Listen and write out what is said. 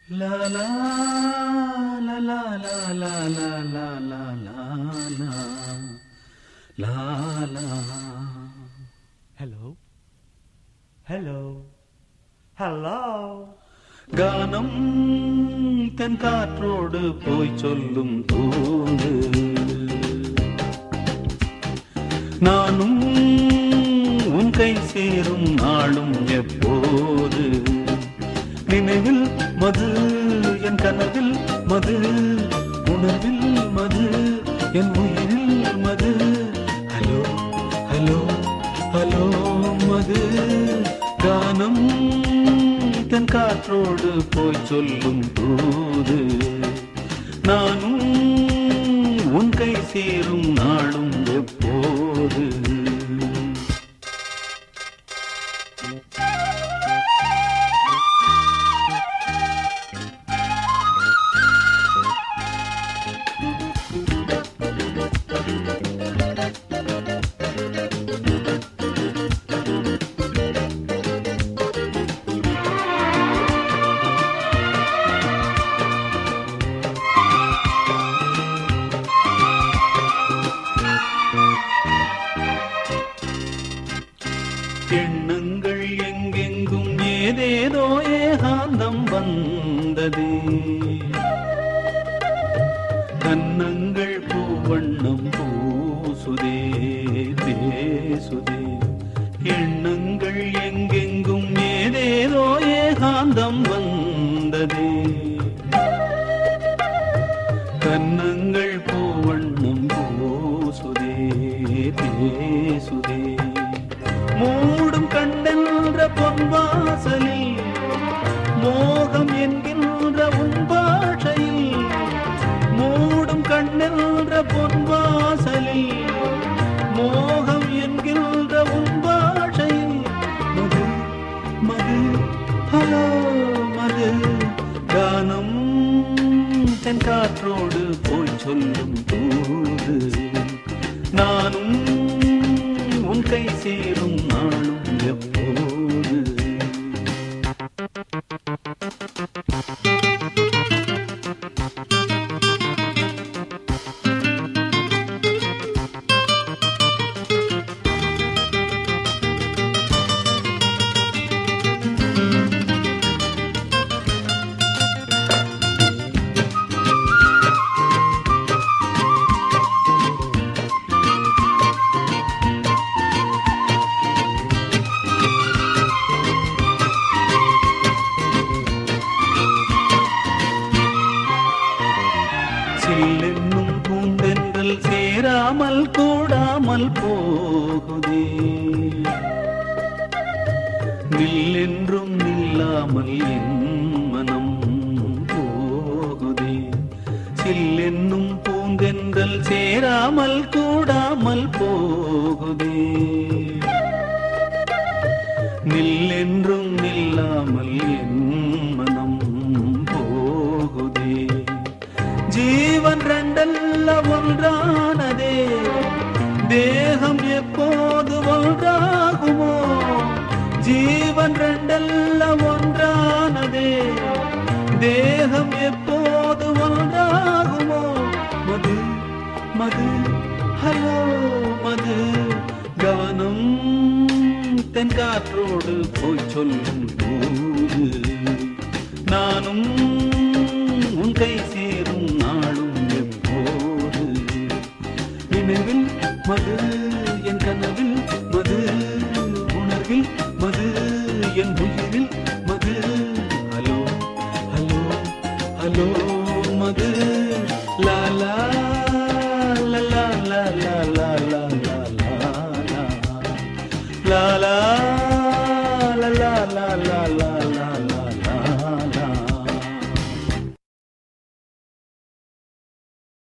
La la la la la la la la la la la la la Hello? Hello? Hello? கானம் தென் காற்றோடு போய் சொல்லும் தூது நானும் உன் கை சேரும் நாளும் எப்போது நினைவில் மது என் கனவில் மது உணர்வில் மது என் உயிரில் மது ஹலோ ஹலோ ஹலோ மது கானம் தன் காற்றோடு போய் சொல்லும் தூது நானும் உன் கை சேரும் நாளும் எப்போது எண்ணங்கள் எங்கெங்கும் ஏதேதோ ஏகாந்தம் வந்ததே கன்னங்கள் பூவண்ணம் பூசுதே பேசுதே எண்ணங்கள் எங்கெங்கும் ஏதேதோ ஏகாந்தம் வந்ததே கன்னங்கள் பூவண்ணம் பூசுதே பேசுதே மூடும் கண்ணென்ற பொன்வாசலில் மோகம் என்கின்ற உன் பாஷையில் மூடும் கண்ணென்ற பொன்வாசலில் மோகம் என்கின்ற உன் பாஷையில் மது மது ஹலோ மது கானம் தென் காற்றோடு போய் சொல்லும் தூது நானும் உன் கை சேரும் நாளும் எப்போது சில்லென்னும் பூந்தென்றல் சேராமல் கூடாமல் போகுதே நில்லென்றும் நில்லாமல் என் மனம் போகுதே சில்லென்னும் பூந்தென்றல் சேராமல் கூடாமல் போகுதே நில்லென்றும் நில்லாமல் என் மனம் போகுதே ஜீவன் ரெண்டல்ல ஒன்றானதே தேகம் எப்போது ஒன்றாகுமோ ஜீவன் ரெண்டல்ல ஒன்றானதே தேகம் எப்போது ஒன்றாகுமோ மது மது ஹலோ மது கானம் தென் காற்றோடு போய் சொல்லும் போது நானும் உன் கை சேரும் நாளும் எப்போது நினைவில் மது என் கனவில் மது உணர்வில் மது என் உயிரில் மது ஹலோ ஹலோ ஹலோ மது லா லா லா லா லா லா லா லா லா லா லா லா லா லா லா லா லா